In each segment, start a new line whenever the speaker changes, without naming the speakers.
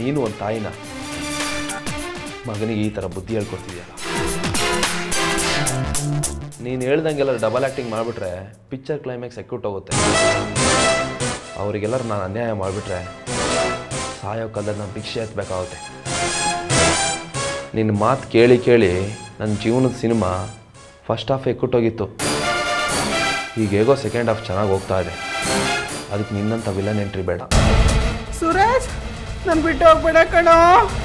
ನೀನು ಒಂದು ತಾಯಿನ ಮಗನಿಗೆ ಈ ಥರ ಬುದ್ಧಿ ಹೇಳ್ಕೊಡ್ತಿದ್ಯಲ್ಲ ನೀನು ಹೇಳ್ದಂಗೆಲ್ಲ ಡಬಲ್ ಆ್ಯಕ್ಟಿಂಗ್ ಮಾಡಿಬಿಟ್ರೆ ಪಿಕ್ಚರ್ ಕ್ಲೈಮ್ಯಾಕ್ಸ್ ಎಕ್ಯೂಟ್ ಹೋಗುತ್ತೆ ಅವರಿಗೆಲ್ಲರೂ ನಾನು ಅನ್ಯಾಯ ಮಾಡಿಬಿಟ್ರೆ ಸಾಯೋ ಕಾಲದಲ್ಲಿ ನಾನು ಭಿಕ್ಷೆ ಎತ್ತಬೇಕಾಗುತ್ತೆ ನಿನ್ನ ಮಾತು ಕೇಳಿ ಕೇಳಿ ನನ್ನ ಜೀವನದ ಸಿನಿಮಾ ಫಸ್ಟ್ ಹಾಫ್ ಎಕ್ಕುಟ್ಟೋಗಿತ್ತು ಈಗ ಹೇಗೋ ಸೆಕೆಂಡ್ ಹಾಫ್ ಚೆನ್ನಾಗಿ ಹೋಗ್ತಾ ಇದೆ ಅದಕ್ಕೆ ನಿನ್ನಂಥ ವಿಲನ್ ಎಂಟ್ರಿ ಬೇಡ
ಸುರೇಶ್ ನನ್ ಬಿಟ್ಟು ಹೋಗ್ಬೇಡ ಕಣೋ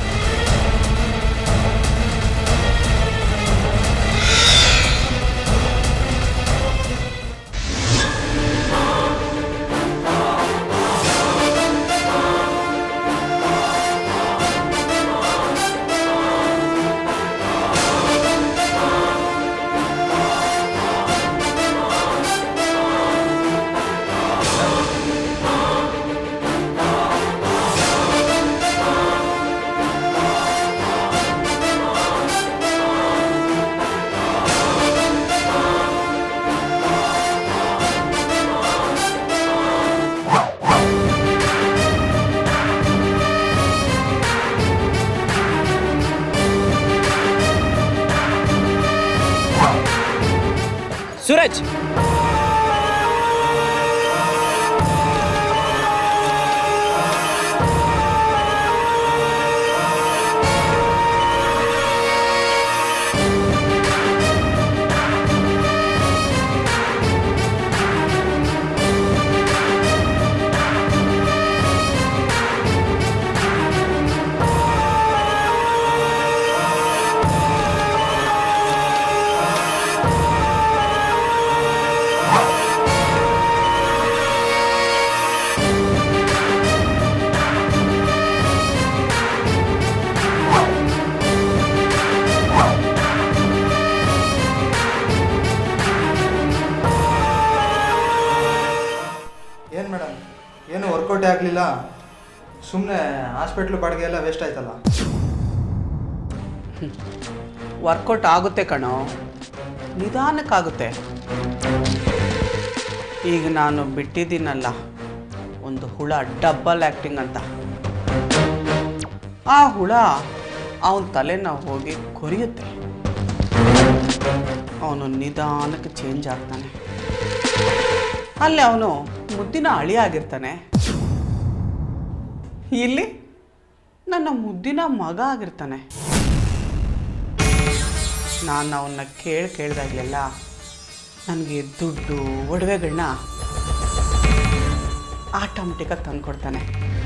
ಸೂರಜ್
ಏನು ಮೇಡಮ್ ಏನು ವರ್ಕೌಟೇ ಆಗಲಿಲ್ಲ ಸುಮ್ಮನೆ ಹಾಸ್ಪಿಟ್ಲು ಬಾಡಿಗೆ ಎಲ್ಲ ವೇಸ್ಟ್ ಆಯ್ತಲ್ಲ
ವರ್ಕೌಟ್ ಆಗುತ್ತೆ ಕಣೋ ನಿಧಾನಕ್ಕಾಗುತ್ತೆ ಈಗ ನಾನು ಬಿಟ್ಟಿದ್ದೀನಲ್ಲ ಒಂದು ಹುಳ ಡಬ್ಬಲ್ ಆ್ಯಕ್ಟಿಂಗ್ ಅಂತ ಆ ಹುಳ ಅವನ ತಲೆನ ಹೋಗಿ ಕೊರಿಯುತ್ತೆ ಅವನು ನಿಧಾನಕ್ಕೆ ಚೇಂಜ್ ಆಗ್ತಾನೆ ಅಲ್ಲಿ ಅವನು ಮುದ್ದಿನ ಅಳಿ ಆಗಿರ್ತಾನೆ ಇಲ್ಲಿ ನನ್ನ ಮುದ್ದಿನ ಮಗ ಆಗಿರ್ತಾನೆ ನಾನು ಅವನ್ನ ಕೇಳಿ ಕೇಳಿದಾಗಲೆಲ್ಲ ನನಗೆ ದುಡ್ಡು ಒಡವೆಗಳನ್ನ ಆಟೋಮೆಟಿಕಾಗಿ ತಂದ್ಕೊಡ್ತಾನೆ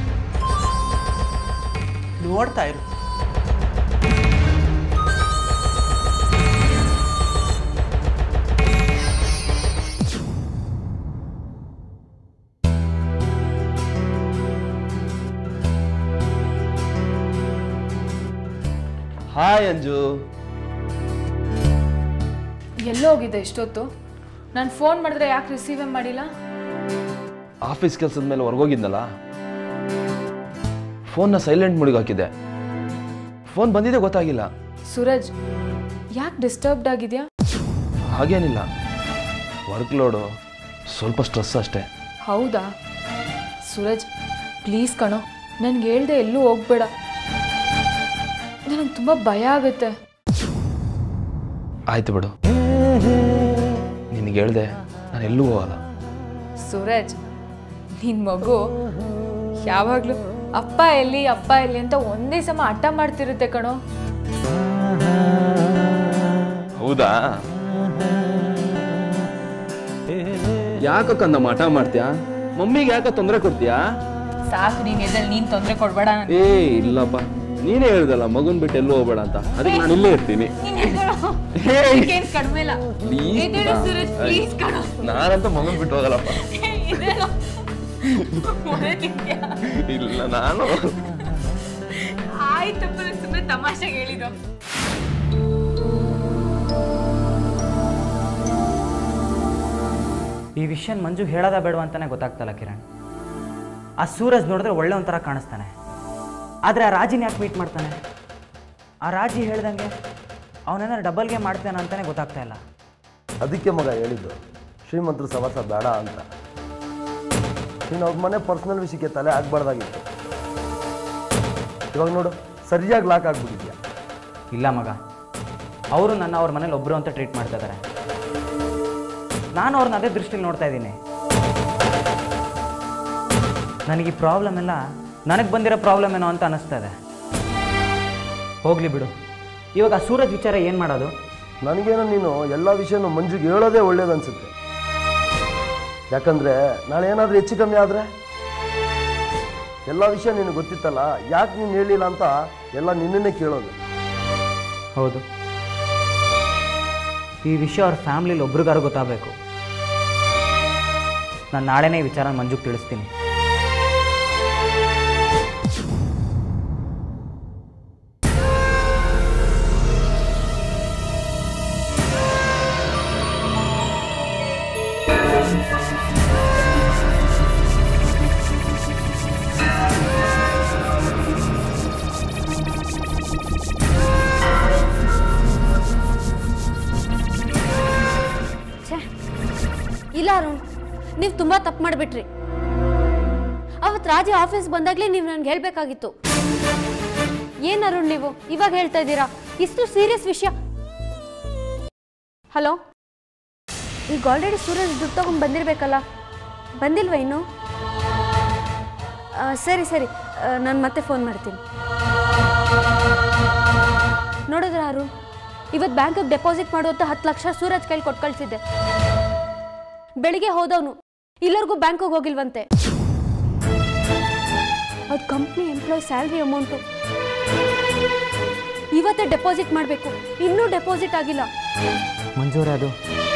ನೋಡ್ತಾ ಇರು
ಹಾಯ್ ಅಂಜು
ಎಲ್ಲೋ ಹೋಗಿದ್ದೆ ಇಷ್ಟೊತ್ತು ನಾನು ಫೋನ್ ಮಾಡಿದ್ರೆ ಯಾಕೆ ರಿಸೀವೇ ಮಾಡಿಲ್ಲ
ಆಫೀಸ್ ಕೆಲಸದ ಮೇಲೆ ಹೊರಗೋಗಿದ್ನಲ್ಲ ಫೋನ್ನ ಸೈಲೆಂಟ್ ಮುಡಿಗೆ ಹಾಕಿದ್ದೆ ಫೋನ್ ಬಂದಿದೆ ಗೊತ್ತಾಗಿಲ್ಲ
ಸೂರಜ್ ಯಾಕೆ ಡಿಸ್ಟರ್ಬ್ಡ್ ಆಗಿದೆಯಾ
ಹಾಗೇನಿಲ್ಲ ವರ್ಕ್ ಲೋಡು ಸ್ವಲ್ಪ ಸ್ಟ್ರೆಸ್ ಅಷ್ಟೇ
ಹೌದಾ ಸೂರಜ್ ಪ್ಲೀಸ್ ಕಣೋ ನನ್ಗೆ ಹೇಳ್ದೆ ಎಲ್ಲೂ ಹೋಗ್ಬೇಡ ನನಗೆ ತುಂಬ ಭಯ ಆಗುತ್ತೆ
ಆಯ್ತು ಬಿಡು ನಿನಗೆ ಹೇಳ್ದೆ ನಾನು ಎಲ್ಲೂ ಹೋಗಲ್ಲ
ಸೂರಜ್ ನಿನ್ನ ಮಗು ಯಾವಾಗಲೂ ಅಪ್ಪ ಎಲ್ಲಿ ಅಪ್ಪ ಎಲ್ಲಿ ಅಂತ ಒಂದೇ ಸಮ ಹಠ ಮಾಡ್ತಿರುತ್ತೆ ಕಣೋ
ಹೌದಾ ಯಾಕಕ್ಕಂದ ಮಾಟ ಮಾಡ್ತೀಯಾ ಮಮ್ಮಿಗೆ ಯಾಕ ತೊಂದರೆ ಕೊಡ್ತೀಯಾ
ಸಾಕು ನೀನು ಎದ್ರಲ್ಲಿ ನೀನು ತೊಂದರೆ ಕೊಡಬೇಡ
ಏ ಇಲ್ಲಪ್ಪ ನೀನೇ ಹೇಳ್ದಲ್ಲ ಮಗುನ್ ಬಿಟ್ಟು ಎಲ್ಲೂ ಹೋಗ್ಬೇಡ ಅಂತ ಅದಕ್ಕೆ ನಾನು ಇಲ್ಲೇ ಇರ್ತೀನಿ
ಏನು ಕಡಿಮೆ ಇಲ್ಲ ಎದ್ದೇಳು ಸೂರಜ್ ಪ್ಲೀಸ್ ಕಣೋ
ನಾನಂತ ಮಗುನ್ ಬಿಟ್ಟು ಹೋಗಲ್ಲಪ್ಪ
ಎದ್ದೇಳು. ಮೊರೆ ತಿಂತ್ಯಾ?
ಇಲ್ಲ ನಾನು
ಆಯ್ತಪ್ಪ ನಾನು ಸುಮ್ಮನೆ ತಮಾಷೆಗೆ ಹೇಳಿದ್ದು
ಈ ವಿಷಯ ಮಂಜು ಹೇಳೋದ ಬೇಡವಾ ಅಂತಾನೆ ಗೊತ್ತಾಗ್ತಲ್ಲ ಕಿರಣ್ ಆ ಸೂರಜ್ ನೋಡಿದ್ರೆ ಒಳ್ಳೆ ಒಂಥರ ಕಾಣಿಸ್ತಾನೆ ಆದರೆ ಆ ರಾಜಿನ ಯಾಕೆ ಮೀಟ್ ಮಾಡ್ತಾನೆ ಆ ರಾಜಿ ಹೇಳ್ದಂಗೆ ಅವನೇನಾರು ಡಬಲ್ಗೆ ಮಾಡ್ತಾನೆ ಅಂತಾನೆ ಗೊತ್ತಾಗ್ತಾ ಇಲ್ಲ
ಅದಕ್ಕೆ ಮಗ ಹೇಳಿದ್ದು ಶ್ರೀಮಂತರು ಸವಾಸ ಬೇಡ ಅಂತ ನೀನು ಅವ್ರ ಮನೆ ಪರ್ಸ್ನಲ್ ವಿಷಯಕ್ಕೆ ತಲೆ ಆಗ್ಬಾರ್ದಾಗಿತ್ತು ಇವಾಗ ನೋಡು ಸರಿಯಾಗಿ ಲಾಕ್ ಆಗ್ಬಿಟ್ಟಿದ್ಯಾ
ಇಲ್ಲ ಮಗ ಅವರು ನನ್ನ ಅವ್ರ ಮನೇಲಿ ಒಬ್ಬರು ಅಂತ ಟ್ರೀಟ್ ಮಾಡ್ತಾ ಇದ್ದಾರೆ ನಾನು ಅವ್ರನ್ನ ಅದೇ ದೃಷ್ಟಿಲಿ ನೋಡ್ತಾ ಇದ್ದೀನಿ ನನಗೆ ಈ ಪ್ರಾಬ್ಲಮ್ ಎಲ್ಲ ನನಗೆ ಬಂದಿರೋ ಪ್ರಾಬ್ಲಮ್ ಏನೋ ಅಂತ ಅನ್ನಿಸ್ತಾ ಇದೆ ಹೋಗಲಿ ಬಿಡು ಇವಾಗ ಆ ಸೂರಜ್ ವಿಚಾರ ಏನು ಮಾಡೋದು
ನನಗೇನೋ ನೀನು ಎಲ್ಲ ವಿಷಯನೂ ಮಂಜುಗೆ ಹೇಳೋದೇ ಒಳ್ಳೇದು ಅನ್ಸುತ್ತೆ ಯಾಕಂದರೆ ನಾಳೆ ಏನಾದರೂ ಹೆಚ್ಚು ಕಮ್ಮಿ ಆದರೆ ಎಲ್ಲ ವಿಷಯ ನಿನಗೆ ಗೊತ್ತಿತ್ತಲ್ಲ ಯಾಕೆ ನೀನು ಹೇಳಿಲ್ಲ ಅಂತ ಎಲ್ಲ ನಿನ್ನನ್ನೇ ಕೇಳೋದು
ಹೌದು ಈ ವಿಷಯ ಅವ್ರ ಫ್ಯಾಮ್ಲಿಲಿ ಒಬ್ರಿಗಾರು ಗೊತ್ತಾಗಬೇಕು ನಾನು ನಾಳೆನೇ ಈ ವಿಚಾರ ಮಂಜುಗೆ ತಿಳಿಸ್ತೀನಿ
ಛೇ ಇಲ್ಲ ಅರುಣ್ ನೀವು ತುಂಬ ತಪ್ಪು ಮಾಡಿಬಿಟ್ರಿ ಅವತ್ತು ರಾಜಿ ಆಫೀಸ್ ಬಂದಾಗಲೇ ನೀವು ನನಗೆ ಹೇಳಬೇಕಾಗಿತ್ತು ಏನು ಅರುಣ್ ನೀವು ಇವಾಗ ಹೇಳ್ತಾ ಇದ್ದೀರಾ ಇಷ್ಟು ಸೀರಿಯಸ್ ವಿಷಯ ಹಲೋ ಈಗ ಆಲ್ರೆಡಿ ಸೂರಜ್ ದುಡ್ಡು ತಗೊಂಡು ಬಂದಿರಬೇಕಲ್ಲ ಬಂದಿಲ್ವಾ ಇನ್ನು ಆ, ಸರಿ ಸರಿ ನಾನು ಮತ್ತೆ ಫೋನ್ ಮಾಡ್ತೀನಿ ನೋಡಿದ್ರ ಅರುಣ್ ಇವತ್ತು ಬ್ಯಾಂಕಿಗೆ ಡೆಪಾಸಿಟ್ ಮಾಡುವಂತ ಹತ್ತು ಲಕ್ಷ ಸೂರಜ್ ಕೈಲಿ ಕೊಟ್ಟು ಕಳಿಸಿದ್ದೆ ಬೆಳಿಗ್ಗೆ ಹೋದವನು ಇಲ್ಲರಿಗೂ ಬ್ಯಾಂಕಿಗೆ ಹೋಗಿಲ್ವಂತೆ ಅದು ಕಂಪ್ನಿ ಎಂಪ್ಲಾಯ್ ಸ್ಯಾಲ್ರಿ ಅಮೌಂಟು ಇವತ್ತೇ ಡೆಪಾಸಿಟ್ ಮಾಡಬೇಕು ಇನ್ನೂ ಡೆಪಾಸಿಟ್ ಆಗಿಲ್ಲ
ಮಂಜೂರೇ ಅದು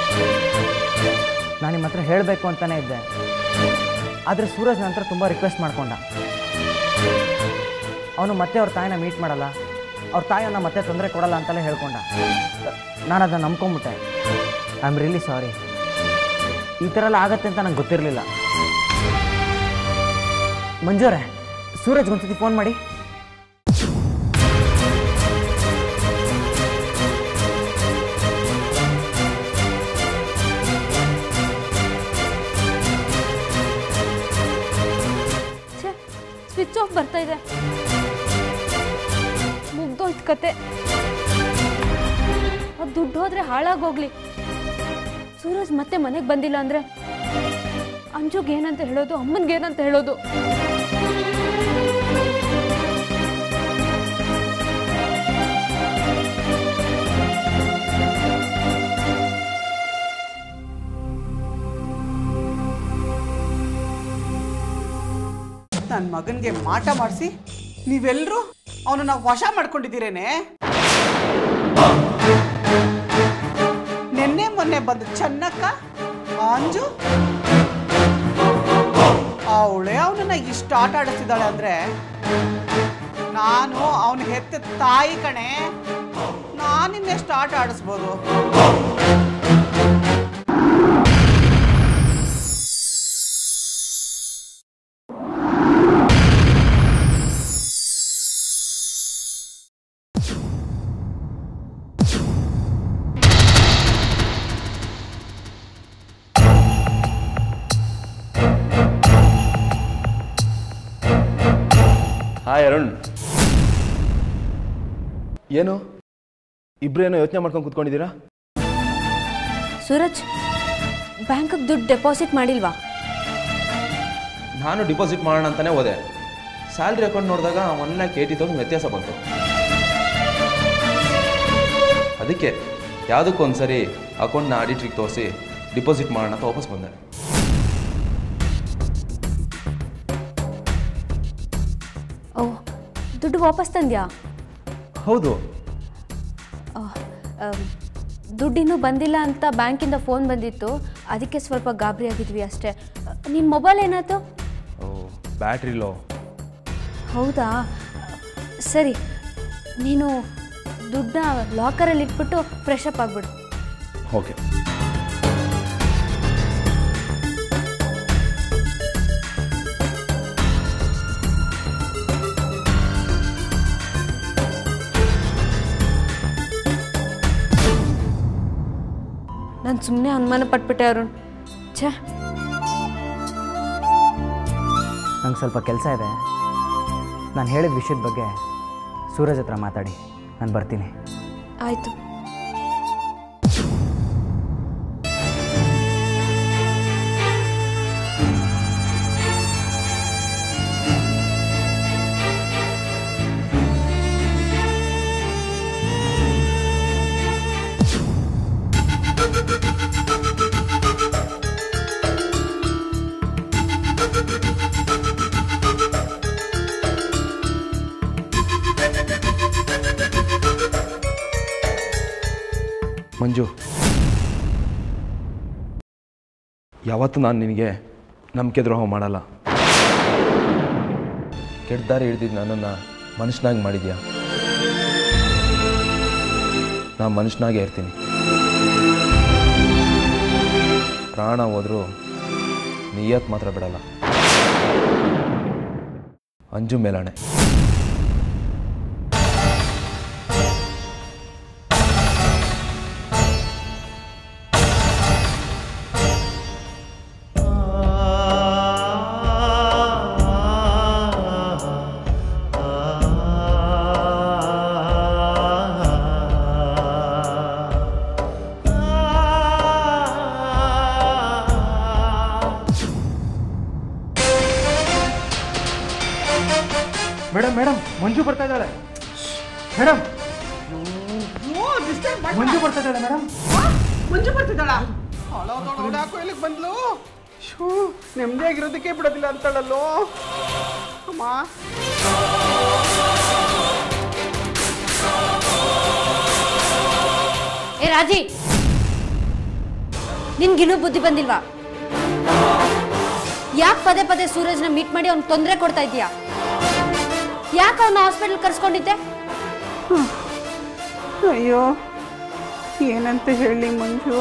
ನಾನು ನಿಮ್ಮ ಹತ್ರ ಹೇಳಬೇಕು ಅಂತಲೇ ಇದ್ದೆ ಆದರೆ ಸೂರಜ್ ನಂತರ ತುಂಬ ರಿಕ್ವೆಸ್ಟ್ ಮಾಡ್ಕೊಂಡ ಅವನು ಮತ್ತೆ ಅವ್ರ ತಾಯಿನ ಮೀಟ್ ಮಾಡಲ್ಲ ಅವ್ರ ತಾಯಿಯನ್ನ ಮತ್ತೆ ತೊಂದರೆ ಕೊಡಲ್ಲ ಅಂತಲೇ ಹೇಳ್ಕೊಂಡ ನಾನು ಅದನ್ನು ನಂಬ್ಕೊಂಬಿಟ್ಟೆ ಐ ಆಮ್ ರಿಯಲಿ ಸಾರಿ ಈ ಥರ ಎಲ್ಲ ಆಗತ್ತೆ ಅಂತ ನಂಗೆ ಗೊತ್ತಿರಲಿಲ್ಲ ಮಂಜೂರೇ ಸೂರಜ್ ಒಂದ್ಸತಿ ಫೋನ್ ಮಾಡಿ
ಛೇ ಸ್ವಿಚ್ ಆಫ್ ಬರ್ತಾ ಇದೆ ಮುಗ್ದೋಯ್ತು ಕತೆ ಅದು ದುಡ್ಡು ಹೋದ್ರೆ ಹಾಳಾಗೋಗ್ಲಿ ಸೂರಜ್ ಮತ್ತೆ ಮನೆಗೆ ಬಂದಿಲ್ಲ ಅಂದ್ರೆ ಅಂಜುಗೆ ಏನಂತ ಹೇಳೋದು ಅಮ್ಮನ್ಗೆ ಏನಂತ ಹೇಳೋದು
ನನ್ನ ಮಗನಿಗೆ ಮಾಟ ಮಾಡಿಸಿ ನೀವೆಲ್ಲರೂ ಅವನನ್ನ ವಶ ಮಾಡ್ಕೊಂಡಿದ್ದೀರೇನೆ ನಿನ್ನೆ ಮೊನ್ನೆ ಬಂದು ಚೆನ್ನಕ್ಕ ಅಂಜು ಅವಳೇ ಅವನನ್ನ ಇಷ್ಟ ಆಟ ಆಡಿಸ್ತಿದ್ದಾಳೆ ಅಂದ್ರೆ ನಾನು ಅವನ ಹೆತ್ತ ತಾಯಿ ಕಣೆ ನಾನಿನ್ನೆಷ್ಟು ಆಟ ಆಡಿಸ್ಬೋದು
ಹಾಯ್ ಅರುಣ್ ಏನು ಇಬ್ರೇನೋ ಯೋಚನೆ ಮಾಡ್ಕೊಂಡು ಕೂತ್ಕೊಂಡಿದ್ದೀರಾ
ಸೂರಜ್ ಬ್ಯಾಂಕಿಗೆ ದುಡ್ಡು ಡೆಪಾಸಿಟ್ ಮಾಡಿಲ್ವಾ
ನಾನು ಡಿಪಾಸಿಟ್ ಮಾಡೋಣ ಅಂತಲೇ ಹೋದೆ ಸ್ಯಾಲ್ರಿ ಅಕೌಂಟ್ ನೋಡಿದಾಗ ಒನ್ ಲ್ಯಾಕ್ ಏಯ್ಟಿ ತೌಸಂಡ್ ವ್ಯತ್ಯಾಸ ಬಂತು ಅದಕ್ಕೆ ಯಾವುದಕ್ಕೊಂದು ಸರಿ ಅಕೌಂಟ್ನ ಆಡಿಟ್ರಿಗೆ ತೋರಿಸಿ ಡಿಪಾಸಿಟ್ ಮಾಡೋಣ ಅಂತ ವಾಪಸ್ ಬಂದೆ
ಓಹ್ ದುಡ್ಡು ವಾಪಸ್ ತಂದ್ಯಾ
ಹೌದು
ದುಡ್ಡಿನ್ನೂ ಬಂದಿಲ್ಲ ಅಂತ ಬ್ಯಾಂಕಿಂದ ಫೋನ್ ಬಂದಿತ್ತು ಅದಕ್ಕೆ ಸ್ವಲ್ಪ ಗಾಬರಿ ಆಗಿದ್ವಿ ಅಷ್ಟೇ ನಿಮ್ಮ ಮೊಬೈಲ್ ಏನಾಯ್ತು
ಓ ಬ್ಯಾಟ್ರಿ ಲೋ
ಹೌದಾ ಸರಿ ನೀನು ದುಡ್ಡನ್ನ ಲಾಕರಲ್ಲಿ ಇಟ್ಬಿಟ್ಟು ಫ್ರೆಶ್ ಅಪ್ ಆಗ್ಬಿಡು
ಓಕೆ
ನಾನು ಸುಮ್ಮನೆ ಅನುಮಾನ ಪಟ್ಬಿಟ್ಟೆ ಅರುಣ್ ಛೇ
ನಂಗೆ ಸ್ವಲ್ಪ ಕೆಲಸ ಇದೆ ನಾನು ಹೇಳಿದ ವಿಷಯದ ಬಗ್ಗೆ ಸೂರಜ್ ಹತ್ರ ಮಾತಾಡಿ ನಾನು ಬರ್ತೀನಿ
ಆಯಿತು
ಮಂಜು ಯಾವತ್ತೂ ನಾನು ನಿನಗೆ ನಂಬಿಕೆ ದ್ರೋಹ ಮಾಡಲ್ಲ ಕೆಟ್ಟ ದಾರಿ ಹಿಡ್ದಿದ್ದು ನನ್ನನ್ನು ಮನುಷ್ಯನಾಗಿ ಮಾಡಿದ್ಯಾ ನಾ ಮನುಷ್ಯನಾಗೇ ಇರ್ತೀನಿ ಪ್ರಾಣ ಹೋದರೂ ನಿಯತ್ ಮಾತ್ರ ಬಿಡಲ್ಲ ಅಂಜು ಮೇಲಾಣೆ
ಮೇಡಮ್ ಮೇಡಮ್ ಮಂಜು ಬರ್ತಾ ಇದ್ದಾಳೆ ಮೇಡಮ್ ಮಂಜು ಬರ್ತಾ ಇದ್ದಾಳೆ ಮೇಡಮ್
ಮುಂಜೆ ಬರ್ತಿದ್ದಾಳ ಹಾಳಾದವಳು ಯಾಕೋ ಇಲ್ಲಿಗೆ ಬಂದ್ಲು ಶೂ ನೆಮ್ಮದಿಯಾಗಿರೋದಕ್ಕೆ ಬಿಡೋದಿಲ್ಲ ಅಂತಾಳಲ್ಲೋ ಅಮ್ಮ
ಏ ರಾಜಿ ನಿನ್ಗಿನ್ನೂ ಬುದ್ಧಿ ಬಂದಿಲ್ವಾ ಯಾಕೆ ಪದೇ ಪದೇ ಸೂರಜ್ನ ಮೀಟ್ ಮಾಡಿ ಅವ್ನಿಗೆ ತೊಂದರೆ ಕೊಡ್ತಾ ಇದೀಯಾ ಯಾಕೆ ಅವನ ಹಾಸ್ಪಿಟಲ್ ಕರ್ಸ್ಕೊಂಡಿದ್ದೆ
ಅಯ್ಯೋ ಏನಂತ ಹೇಳಿ ಮಂಜು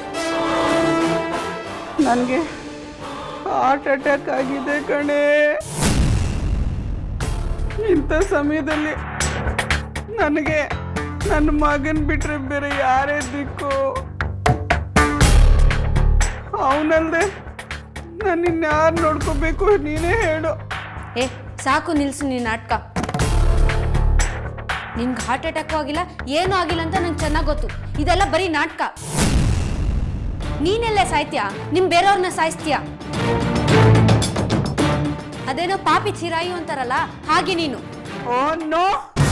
ನನಗೆ ಹಾರ್ಟ್ ಅಟ್ಯಾಕ್ ಆಗಿದೆ ಕಣೆ ಇಂಥ ಸಮಯದಲ್ಲಿ ನನಗೆ ನನ್ನ ಮಗನ್ ಬಿಟ್ರೆ ಬೇರೆ ಯಾರೇ ದಿಕ್ಕು ಅವನಲ್ದೆ ನಾನು ಇನ್ಯಾರು ನೋಡ್ಕೋಬೇಕು ನೀನೇ ಹೇಳು
ಏ ಸಾಕು ನಿಲ್ಸು ನಿನ್ನ ನಾಟಕ ನಿನ್ಗೆ ಹಾರ್ಟ್ ಅಟ್ಯಾಕು ಆಗಿಲ್ಲ ಏನೂ ಆಗಿಲ್ಲ ಅಂತ ನಂಗೆ ಚೆನ್ನಾಗಿ ಗೊತ್ತು ಇದೆಲ್ಲ ಬರೀ ನಾಟಕ ನೀನೆಲ್ಲ ಸಾಯ್ತೀಯಾ ನಿಮ್ ಬೇರೆಯವ್ರನ್ನ ಸಾಯಿಸ್ತೀಯ ಅದೇನೋ ಪಾಪಿ ಚಿರಾಯು ಅಂತಾರಲ್ಲ ಹಾಗೆ ನೀನು
ಓ ನೋ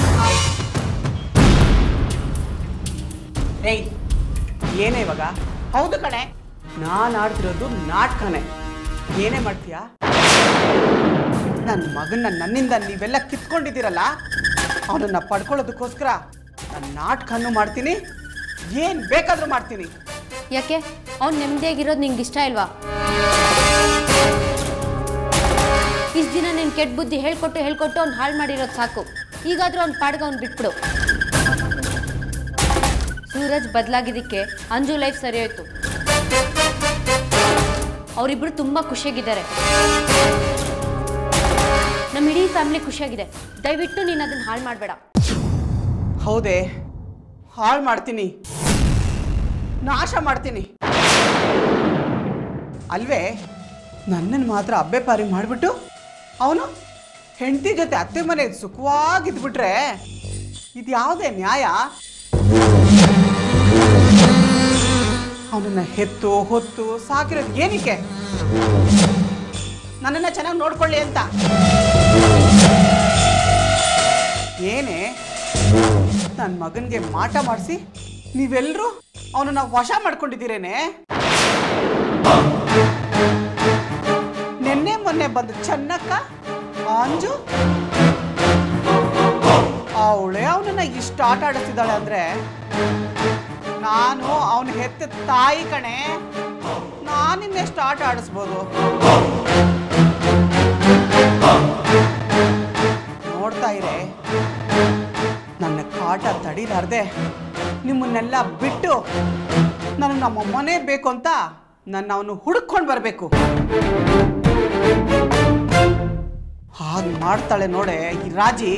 ಏಯ್ ಏನೇ ಇವಾಗ ಹೌದು ಕಣೆ ನಾನು ಆಡ್ತಿರೋದು ನಾಟಕನೇ ಏನೇ ಮಾಡ್ತೀಯಾ ನನ್ನ ಮಗನ್ನ ನನ್ನಿಂದ ನೀವೆಲ್ಲ ಕಿತ್ಕೊಂಡಿದ್ದೀರಲ್ಲ ಅವನನ್ನ ಪಡ್ಕೊಳ್ಳೋದಕ್ಕೋಸ್ಕರ ನಾನು ನಾಟಕನೂ ಮಾಡ್ತೀನಿ ಏನು ಬೇಕಾದರೂ ಮಾಡ್ತೀನಿ
ಯಾಕೆ ಅವ್ನು ನೆಮ್ಮದಿಯಾಗಿರೋದು ನಿಂಗೆ ಇಷ್ಟ ಇಲ್ವಾ ಇಷ್ಟು ದಿನ ನೀನು ಕೆಟ್ಟ ಬುದ್ಧಿ ಹೇಳ್ಕೊಟ್ಟು ಹೇಳ್ಕೊಟ್ಟು ಅವ್ನು ಹಾಳು ಮಾಡಿರೋದು ಸಾಕು ಈಗಾದ್ರೂ ಅವ್ನ ಪಾಡ್ಗೆ ಅವ್ನು ಬಿಟ್ಬಿಡು ಸೂರಜ್ ಬದಲಾಗಿದ್ದಕ್ಕೆ ಅಂಜು ಲೈಫ್ ಸರಿ ಹೋಯ್ತು ಅವರಿಬ್ರು ತುಂಬಾ ಖುಷಿಯಾಗಿದ್ದಾರೆ ನಮ್ಮ ಇಡೀ ಫ್ಯಾಮಿಲಿ ಖುಷಿಯಾಗಿದೆ ದಯವಿಟ್ಟು ನೀನು ಅದನ್ನ ಹಾಳು ಮಾಡಬೇಡ
ಹೌದೇ ಹಾಳು ಮಾಡ್ತೀನಿ ನಾಶ ಮಾಡ್ತೀನಿ ಅಲ್ವೇ ನನ್ನನ್ನು ಮಾತ್ರ ಅಬ್ಬೆ ಪಾರಿ ಮಾಡಿಬಿಟ್ಟು ಅವನು ಹೆಂಡತಿ ಜೊತೆ ಅತ್ತೆ ಮನೆ ಸುಖವಾಗಿದ್ಬಿಟ್ರೆ ಇದು ಯಾವುದೇ ನ್ಯಾಯ ಅವನನ್ನ ಹೆತ್ತು ಹೊತ್ತು ಸಾಕಿರೋದು ಏನಕ್ಕೆ ನನ್ನನ್ನು ಚೆನ್ನಾಗಿ ನೋಡ್ಕೊಳ್ಳಿ ಅಂತ ಏನೇ ನನ್ನ ಮಗನಿಗೆ ಮಾಟ ಮಾಡಿಸಿ ನೀವೆಲ್ಲರೂ ಅವನನ್ನ ವಶ ಮಾಡ್ಕೊಂಡಿದ್ದೀರೇನೆ ನಿನ್ನೆ ಮೊನ್ನೆ ಬಂದು ಚೆನ್ನಕ್ಕ ಅಂಜು ಅವಳೇ ಅವನನ್ನ ಇಷ್ಟ ಆಟ ಆಡಿಸ್ತಿದ್ದಾಳೆ ಅಂದ್ರೆ ನಾನು ಅವನ ಹೆತ್ತ ತಾಯಿ ಕಣೆ ನಾನಿನ್ನೆಷ್ಟು ಆಟ ಆಡಿಸ್ಬೋದು ನೋಡ್ತಾ ಇರೇ ನನ್ನ ಕಾಟ ತಡಿಲಾರ್ದೆ ನಿಮ್ಮನ್ನೆಲ್ಲ ಬಿಟ್ಟು ನನಗೆ ನಮ್ಮ ಮನೆ ಬೇಕು ಅಂತ ನನ್ನ ಅವನು ಹುಡುಕೊಂಡು ಬರಬೇಕು ಹಾಗೆ ಮಾಡ್ತಾಳೆ ನೋಡೆ ಈ ರಾಜಿ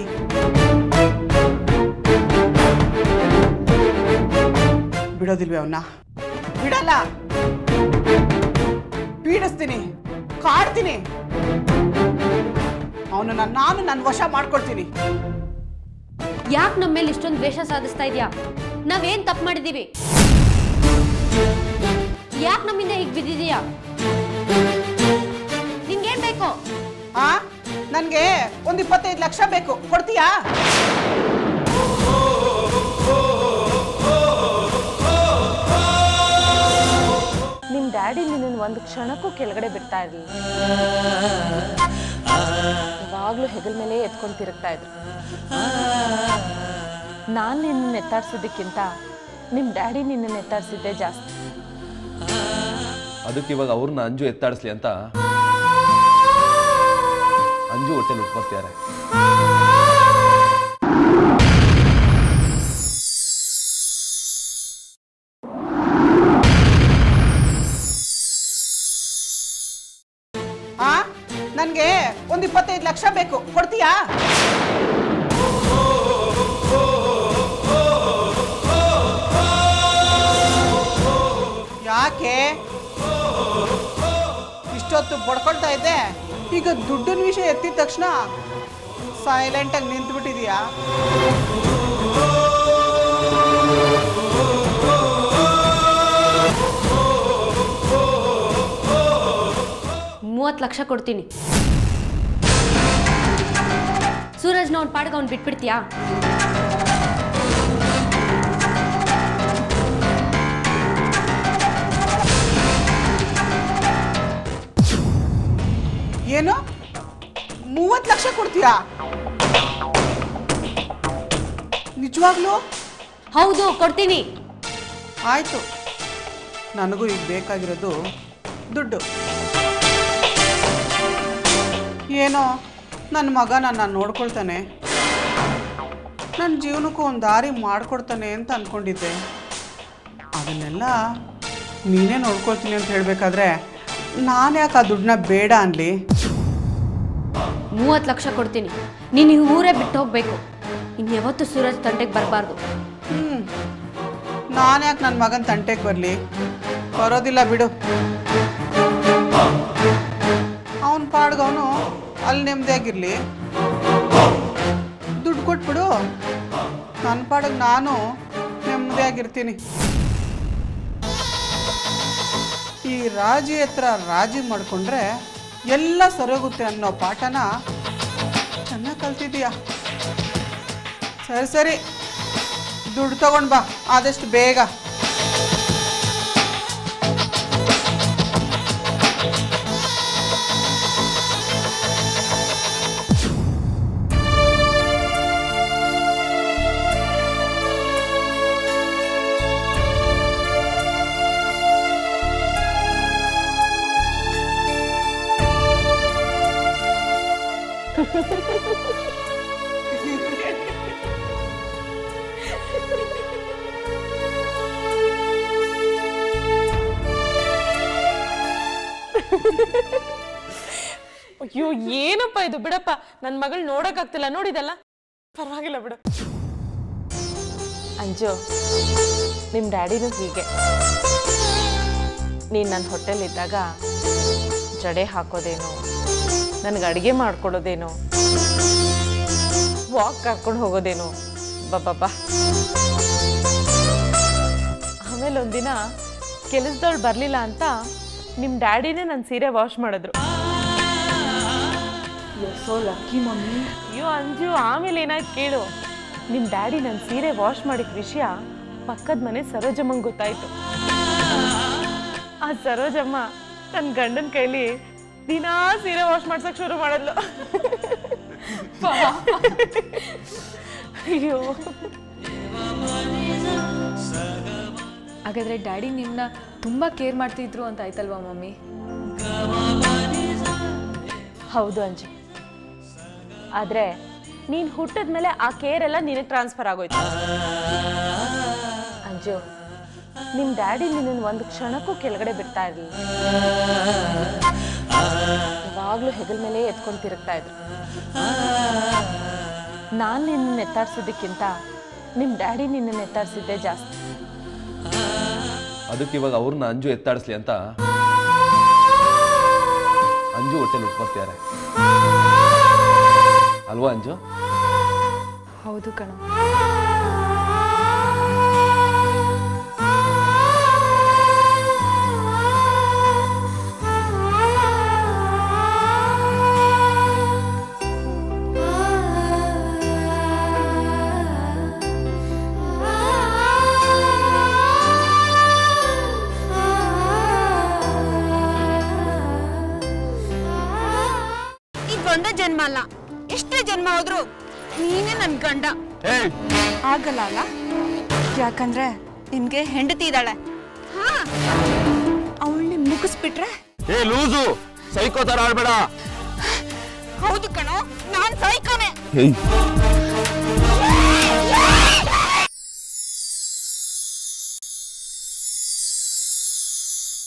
ಬಿಡೋದಿಲ್ವೇ ಅವನ್ನ ಬಿಡಲ್ಲ ಪೀಡಿಸ್ತೀನಿ ಕಾಡ್ತೀನಿ ಅವನನ್ನ ನಾನು ನನ್ನ ವಶ ಮಾಡ್ಕೊಳ್ತೀನಿ
ಯಾಕೆ ನಮ್ಮ ಮೇಲೆ ಇಷ್ಟೊಂದು ದ್ವೇಷ ಸಾಧಿಸ್ತಾ ಇದೆಯಾ ನಾವೇನ್ ತಪ್ಪು ಮಾಡಿದೀವಿ ಯಾಕೆ ನಮ್ಮಿಂದ ಹೀಗೆ ಬಿದ್ದಿದೀಯಾ ನಿನ್ಗೇನ್ ಬೇಕು
ಆ ನನಗೆ ಒಂದು ಇಪ್ಪತ್ತೈದು ಲಕ್ಷ ಬೇಕು ಕೊಡ್ತೀಯಾ
ನಿಮ್ಮ ಡ್ಯಾಡಿ ನಿನ್ನನ್ನು ಒಂದು ಕ್ಷಣಕ್ಕೂ ಕೆಳಗಡೆ ಬಿಡ್ತಾ ಇರಲಿಲ್ಲ ಯಾವಾಗಲೂ ಹೆಗಲ ಮೇಲೆ ಎತ್ಕೊಂಡು ತಿರುಗ್ತಾ ಇದ್ರು ನಾನು ನಿನ್ನ ಎತ್ತಾಡ್ಸೋದಕ್ಕಿಂತ ನಿಮ್ಮ ಡ್ಯಾಡಿ ನಿನ್ನನ್ನು ಎತ್ತಾಡ್ಸಿದ್ದೆ ಜಾಸ್ತಿ
ಅದಕ್ಕೆ ಇವಾಗ ಅವ್ರನ್ನ ಅಂಜು ಎತ್ತಾಡಿಸ್ಲಿ ಅಂತ ಅಂಜು ಹೊಟ್ಟೆಲಿ ಉಟ್ಕೊಳ್ತಿದ್ದಾರೆ
ಆ ನನಗೆ ಒಂದು ಇಪ್ಪತ್ತೈದು ಲಕ್ಷ ಬೇಕು ಕೊಡ್ತೀಯಾ ಯಾಕೆ ಇಷ್ಟೊತ್ತು ಬಡ್ಕೊಳ್ತಾ ಇದ್ದೆ ಈಗ ದುಡ್ಡಿನ ವಿಷಯ ಎತ್ತಿದ ತಕ್ಷಣ ಸೈಲೆಂಟಾಗಿ ನಿಂತು ಬಿಟ್ಟಿದೀಯಾ
ಮೂವತ್ತು ಲಕ್ಷ ಕೊಡ್ತೀನಿ ಸೂರಜ್ನ ಅವ್ನ ಪಾಡ್ಗೆ ಅವ್ನು ಬಿಟ್ಬಿಡ್ತೀಯಾ
ಏನು ಮೂವತ್ತು ಲಕ್ಷ ಕೊಡ್ತೀಯಾ ನಿಜವಾಗ್ಲೂ
ಹೌದು ಕೊಡ್ತೀನಿ
ಆಯಿತು ನನಗೂ ಈಗ ಬೇಕಾಗಿರೋದು ದುಡ್ಡು ಏನೋ ನನ್ನ ಮಗ ನನ್ನ ನೋಡ್ಕೊಳ್ತಾನೆ ನನ್ನ ಜೀವನಕ್ಕೂ ಒಂದು ದಾರಿ ಮಾಡಿಕೊಡ್ತಾನೆ ಅಂತ ಅಂದ್ಕೊಂಡಿದ್ದೆ ಅದನ್ನೆಲ್ಲ ನೀನೇ ನೋಡ್ಕೊಳ್ತೀನಿ ಅಂತ ಹೇಳಬೇಕಾದ್ರೆ ನಾನು ಯಾಕೆ ಆ ದುಡ್ಡನ್ನ ಬೇಡ ಅನ್ಲಿ
ಮೂವತ್ತು ಲಕ್ಷ ಕೊಡ್ತೀನಿ ನೀನು ಈ ಊರೇ ಬಿಟ್ಟು ಹೋಗ್ಬೇಕು ಇನ್ಯಾವತ್ತೂ ಸೂರಜ್ ತಂಟೆಗೆ ಬರಬಾರ್ದು
ಹ್ಞೂ ನಾನು ಯಾಕೆ ನನ್ನ ಮಗನ ತಂಟೆಗೆ ಬರಲಿ ಬರೋದಿಲ್ಲ ಬಿಡು ಅವನ ಪಾಡ್ಗವನು ಅಲ್ಲಿ ನೆಮ್ಮದಿಯಾಗಿರಲಿ ದುಡ್ಡು ಕೊಟ್ಬಿಡು ನನ್ನ ಪಾಡಿಗೆ ನಾನು ನೆಮ್ಮದಿಯಾಗಿರ್ತೀನಿ ಈ ರಾಜಿ ಹತ್ರ ರಾಜಿ ಮಾಡಿಕೊಂಡ್ರೆ ಎಲ್ಲ ಸರೋಗುತ್ತೆ ಅನ್ನೋ ಪಾಠನ ಚೆನ್ನಾಗಿ ಕಲ್ತಿದೀಯಾ ಸರಿ ಸರಿ ದುಡ್ಡು ತಗೊಂಡ್ ಬಾ ಆದಷ್ಟು ಬೇಗ
ಅಯ್ಯೋ ಏನಪ್ಪ ಇದು ಬಿಡಪ್ಪ ನನ್ನ ಮಗಳು ನೋಡೋಕ್ಕಾಗ್ತಿಲ್ಲ ನೋಡಿದಲ್ಲ ಪರವಾಗಿಲ್ಲ ಬಿಡು ಅಂಜು ನಿಮ್ಮ ಡ್ಯಾಡಿನೂ ಹೀಗೆ ನೀನು ನನ್ನ ಹೊಟ್ಟೆಲಿದ್ದಾಗ ಜಡೆ ಹಾಕೋದೇನು ನನಗೆ ಅಡುಗೆ ಮಾಡ್ಕೊಡೋದೇನು ವಾಕ್ ಕರ್ಕೊಂಡು ಹೋಗೋದೇನು ಬಬ್ಬಬ್ಬ ಆಮೇಲೆ ಒಂದಿನ ಕೆಲಸದವಳು ಬರಲಿಲ್ಲ ಅಂತ ನಿಮ್ಮ ಡ್ಯಾಡಿನೇ ನನ್ನ ಸೀರೆ ವಾಶ್ ಮಾಡಿದ್ರು ಸೋ ಲಕ್ಕಿ ಮಮ್ಮಿ ಅಯ್ಯೋ ಅಂಜು ಆಮೇಲೆ ಏನಾಯ್ತು ಕೇಳು ನಿಮ್ಮ ಡ್ಯಾಡಿ ನನ್ನ ಸೀರೆ ವಾಶ್ ಮಾಡಿದ ವಿಷಯ ಪಕ್ಕದ ಮನೆ ಸರೋಜಮ್ಮಂಗೆ ಗೊತ್ತಾಯ್ತು ಆ ಸರೋಜಮ್ಮ ತನ್ನ ಗಂಡನ ಕೈಲಿ ದಿನಾ ಸೀರೆ ವಾಶ್ ಮಾಡ್ಸಕ್ ಶುರು ಮಾಡಿದ್ಲು ಅಯ್ಯೋ
ಹಾಗಾದ್ರೆ ಡ್ಯಾಡಿ ನಿಮ್ಮನ್ನ ತುಂಬ ಕೇರ್ ಮಾಡ್ತಿದ್ರು ಅಂತ ಆಯ್ತಲ್ವಾ ಮಮ್ಮಿ
ಹೌದು ಅಂಜು ಆದರೆ ನೀನು ಹುಟ್ಟಿದ ಮೇಲೆ ಆ ಕೇರ್ ಎಲ್ಲ ನಿನಗೆ ಟ್ರಾನ್ಸ್ಫರ್ ಆಗೋಯ್ತು ಅಂಜು ನಿಮ್ಮ ಡ್ಯಾಡಿ ನಿನ್ನನ್ನು ಒಂದು ಕ್ಷಣಕ್ಕೂ ಕೆಳಗಡೆ ಬಿಡ್ತಾ ಇರಲಿಲ್ಲ ಯಾವಾಗಲೂ ಹೆಗಲ ಮೇಲೆ ಎತ್ಕೊಂಡು ತಿರುಗ್ತಾ ಇದ್ರು ನಾನು ನಿನ್ನನ್ನು ಎತ್ತಾಡ್ಸೋದಕ್ಕಿಂತ ನಿಮ್ಮ ಡ್ಯಾಡಿ ನಿನ್ನನ್ನು ಎತ್ತಾಡ್ಸಿದ್ದೆ ಜಾಸ್ತಿ
ಅದಕ್ಕೆ ಇವಾಗ ಅವ್ರನ್ನ ಅಂಜು ಎತ್ತಾಡಿಸ್ಲಿ ಅಂತ ಅಂಜು ಹೊಟ್ಟೆಲಿ ಉಟ್ಕೊಳ್ತಿದ್ದಾರೆ ಅಲ್ವಾ ಅಂಜು
ಹೌದು ಕಣೋ
ಇದೊಂದೇ ಜನ್ಮ ಅಲ್ಲ ಎಷ್ಟೇ ಜನ್ಮ ಹೋದ್ರು ನೀನೇ ನನ್ ಗಂಡ ಆಗಲ್ಲ ಅಲ್ಲ ಯಾಕಂದ್ರೆ ನಿಮ್ಗೆ ಹೆಂಡತಿ ಇದ್ದಾಳೆ ಅವಳನ್ನ ಮುಗಿಸ್ಬಿಟ್ರೆ
ಏ ಲೂಸು ಸೈಕೋ ತರ ಆಡ್ಬೇಡ
ಹೌದು ಕಣೋ ನಾನ್ ಸೈಕೋನೆ
ಏಯ್